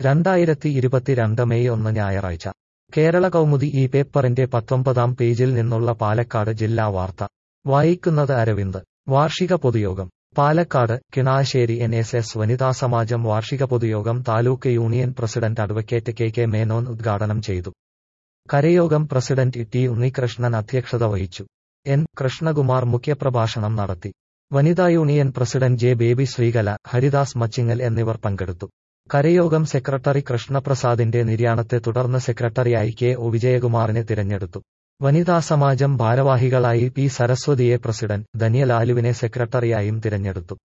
രണ്ടായിരത്തി ഇരുപത്തിരണ്ട് മെയ് ഒന്ന് ഞായറാഴ്ച കേരള കൗമുദി ഈ പേപ്പറിന്റെ പത്തൊമ്പതാം പേജിൽ നിന്നുള്ള പാലക്കാട് ജില്ലാ വാർത്ത വായിക്കുന്നത് അരവിന്ദ് വാർഷിക പൊതുയോഗം Palakkad Kinassery N S S വനിതാ സമാജം വാർഷിക പൊതുയോഗം taluk union president advocate K K Menon ഉദ്ഘാടനം ചെയ്തു കരയോഗം പ്രസിഡന്റ് ടി ഉണ്ണികൃഷ്ണൻ അധ്യക്ഷത വഹിച്ചു എൻ കൃഷ്ണകുമാർ മുഖ്യപ്രഭാഷണം നടത്തി വനിതാ union president J Baby Sreekala Haridas Machingal എന്നിവർ പങ്കെടുത്തു കരയോഗം സെക്രട്ടറി കൃഷ്ണപ്രസാദിന്റെ നിര്യാണത്തെ തുടർന്ന് സെക്രട്ടറിയായി കെ ഒ വിജയകുമാറിനെ തിരഞ്ഞെടുത്തു വനിതാ സമാജം ഭാരവാഹികളായി പി സരസ്വതിയെ പ്രസിഡന്റ് ധന്യലാലുവിനെ സെക്രട്ടറിയായും തിരഞ്ഞെടുത്തു